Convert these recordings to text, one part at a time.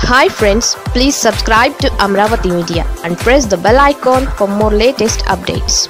hi friends please subscribe to Amaravati media and press the bell icon for more latest updates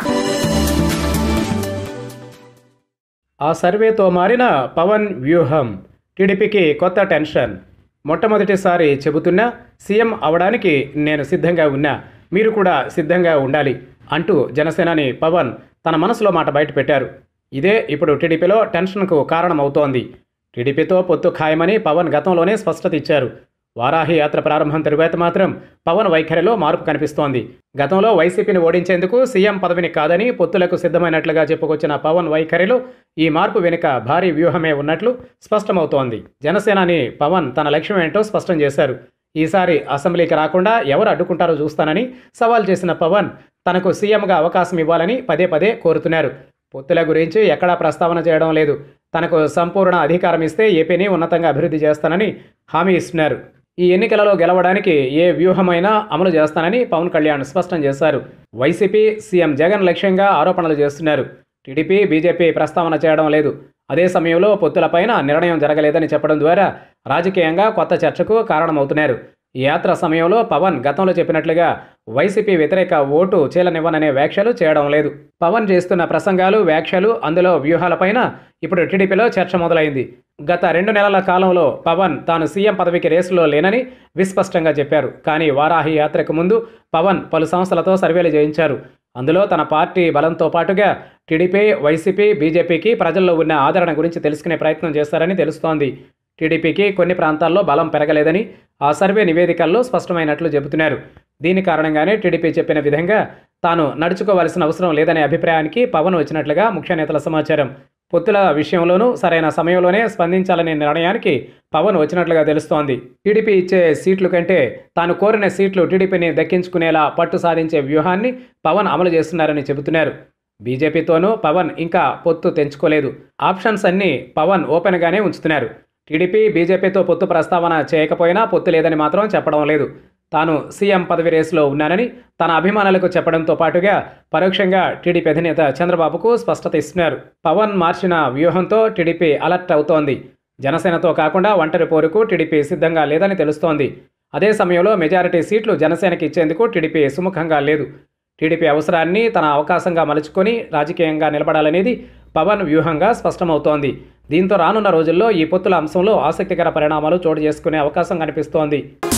ఆ సర్వేతో మారిన పవన్ వ్యూహం టీడీపీకి కొత్త టెన్షన్ మొట్టమొదటిసారి చెబుతున్నా సీఎం అవడానికి నేను సిద్ధంగా ఉన్నా మీరు కూడా సిద్ధంగా ఉండాలి అంటూ జనసేనాని పవన్ తన మనసులో మాట బయట పెట్టారు ఇదే ఇప్పుడు టీడీపీలో టెన్షన్కు కారణమవుతోంది టీడీపీతో పొత్తు ఖాయమని పవన్ గతంలోనే స్పష్టత ఇచ్చారు వారాహి యాత్ర ప్రారంభం తరువాత మాత్రం పవన్ వైఖరిలో మార్పు కనిపిస్తోంది గతంలో వైసీపీని ఓడించేందుకు సీఎం పదవిని కాదని పొత్తులకు సిద్ధమైనట్లుగా చెప్పుకొచ్చిన పవన్ వైఖరిలో ఈ మార్పు వెనుక భారీ వ్యూహమే ఉన్నట్లు స్పష్టమవుతోంది జనసేనాని పవన్ తన లక్ష్యం ఏంటో స్పష్టం చేశారు ఈసారి అసెంబ్లీకి రాకుండా ఎవరు అడ్డుకుంటారో చూస్తానని సవాల్ చేసిన పవన్ తనకు సీఎంగా అవకాశం ఇవ్వాలని పదే పదే కోరుతున్నారు పొత్తుల గురించి ఎక్కడా ప్రస్తావన చేయడం లేదు తనకు సంపూర్ణ అధికారం ఇస్తే ఏపీని ఉన్నతంగా అభివృద్ధి చేస్తానని హామీ ఇస్తున్నారు ఈ ఎన్నికలలో గెలవడానికి ఏ వ్యూహమైనా అమలు చేస్తానని పవన్ కళ్యాణ్ స్పష్టం చేశారు వైసీపీ సీఎం జగన్ లక్ష్యంగా ఆరోపణలు చేస్తున్నారు టీడీపీ బీజేపీ ప్రస్తావన చేయడం లేదు అదే సమయంలో పొత్తులపైన నిర్ణయం జరగలేదని చెప్పడం ద్వారా రాజకీయంగా కొత్త చర్చకు కారణమవుతున్నారు ఈ యాత్ర సమయంలో పవన్ గతంలో చెప్పినట్లుగా వైసీపీ వ్యతిరేక ఓటు చీలనివ్వననే వ్యాఖ్యలు చేయడం లేదు పవన్ చేస్తున్న ప్రసంగాలు వ్యాఖ్యలు అందులో వ్యూహాలపైన ఇప్పుడు టీడీపీలో చర్చ మొదలైంది గత రెండు నెలల కాలంలో పవన్ తాను సీఎం పదవికి రేసులో లేనని విస్పష్టంగా చెప్పారు కానీ వారాహి యాత్రకు ముందు పవన్ పలు సంస్థలతో సర్వేలు చేయించారు అందులో తన పార్టీ బలంతో పాటుగా టీడీపీ వైసీపీ బీజేపీకి ప్రజల్లో ఉన్న ఆదరణ గురించి తెలుసుకునే ప్రయత్నం చేస్తారని తెలుస్తోంది టీడీపీకి కొన్ని ప్రాంతాల్లో బలం పెరగలేదని ఆ సర్వే నివేదికల్లో స్పష్టమైనట్లు చెబుతున్నారు దీని కారణంగానే టీడీపీ చెప్పిన విధంగా తాను నడుచుకోవాల్సిన అవసరం లేదనే అభిప్రాయానికి పవన్ వచ్చినట్లుగా ముఖ్య నేతల సమాచారం పొత్తుల విషయంలోనూ సరైన సమయంలోనే స్పందించాలనే నిర్ణయానికి పవన్ వచ్చినట్లుగా తెలుస్తోంది టీడీపీ ఇచ్చే సీట్లు కంటే తాను కోరిన సీట్లు టీడీపీని దక్కించుకునేలా పట్టు సాధించే వ్యూహాన్ని పవన్ అమలు చేస్తున్నారని చెబుతున్నారు బీజేపీతోనూ పవన్ ఇంకా పొత్తు తెంచుకోలేదు ఆప్షన్స్ అన్నీ పవన్ ఓపెన్గానే ఉంచుతున్నారు టీడీపీ బీజేపీతో పొత్తు ప్రస్తావన చేయకపోయినా పొత్తు లేదని మాత్రం చెప్పడం లేదు తాను సీఎం పదవి రేసులో ఉన్నానని తన అభిమానులకు చెప్పడంతో పాటుగా పరోక్షంగా టీడీపీ అధినేత చంద్రబాబుకు స్పష్టత ఇస్తున్నారు పవన్ మార్చిన వ్యూహంతో టీడీపీ అలర్ట్ అవుతోంది జనసేనతో కాకుండా ఒంటరి పోరుకు టీడీపీ సిద్ధంగా లేదని తెలుస్తోంది అదే సమయంలో మెజారిటీ సీట్లు జనసేనకి ఇచ్చేందుకు టీడీపీ సుముఖంగా లేదు టీడీపీ అవసరాన్ని తన అవకాశంగా మలుచుకొని రాజకీయంగా నిలబడాలనేది పవన్ వ్యూహంగా స్పష్టమవుతోంది దీంతో రానున్న రోజుల్లో ఈ పొత్తుల అంశంలో ఆసక్తికర పరిణామాలు చోటు చేసుకునే అవకాశం కనిపిస్తోంది